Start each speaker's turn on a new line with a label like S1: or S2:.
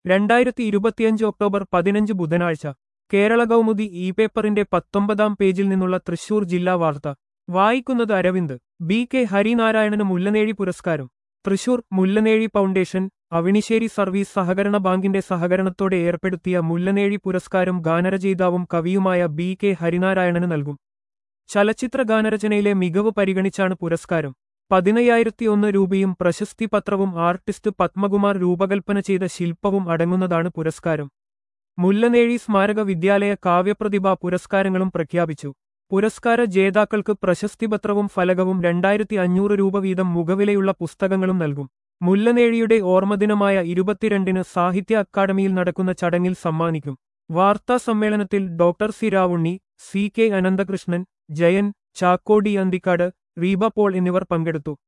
S1: രണ്ടായിരത്തി ഇരുപത്തിയഞ്ച് ഒക്ടോബർ പതിനഞ്ച് ബുധനാഴ്ച കേരള കൗമുദി ഇ പേപ്പറിന്റെ പത്തൊമ്പതാം പേജിൽ നിന്നുള്ള തൃശൂർ ജില്ലാ വാർത്ത വായിക്കുന്നത് അരവിന്ദ് ബി കെ ഹരിനാരായണന് മുല്ലനേഴി പുരസ്കാരം തൃശൂർ മുല്ലനേഴി ഫൗണ്ടേഷൻ അവിണിശ്ശേരി സർവീസ് സഹകരണ ബാങ്കിന്റെ സഹകരണത്തോടെ ഏർപ്പെടുത്തിയ മുല്ലനേഴി പുരസ്കാരം ഗാനരചയിതാവും കവിയുമായ ബി കെ ഹരിനാരായണന് നൽകും ചലച്ചിത്ര ഗാനരചനയിലെ മികവ് പരിഗണിച്ചാണ് പുരസ്കാരം പതിനയ്യായിരത്തി ഒന്ന് രൂപയും പ്രശസ്തി പത്രവും ആർട്ടിസ്റ്റ് പത്മകുമാർ രൂപകൽപ്പന ചെയ്ത ശില്പവും അടങ്ങുന്നതാണ് പുരസ്കാരം മുല്ലനേഴി സ്മാരക വിദ്യാലയ കാവ്യപ്രതിഭ പുരസ്കാരങ്ങളും പ്രഖ്യാപിച്ചു പുരസ്കാര ജേതാക്കൾക്ക് പ്രശസ്തിപത്രവും ഫലകവും രണ്ടായിരത്തി അഞ്ഞൂറ് രൂപ വീതം മുഖവിലയുള്ള പുസ്തകങ്ങളും നൽകും മുല്ലനേഴിയുടെ ഓർമ്മദിനമായ ഇരുപത്തിരണ്ടിന് സാഹിത്യ അക്കാദമിയിൽ നടക്കുന്ന ചടങ്ങിൽ സമ്മാനിക്കും വാർത്താ സമ്മേളനത്തിൽ doctor C Ravunni C K Ananthakrishnan Jayan Chakkodi Anthikad Reeba Paul എന്നിവർ പങ്കെടുത്തു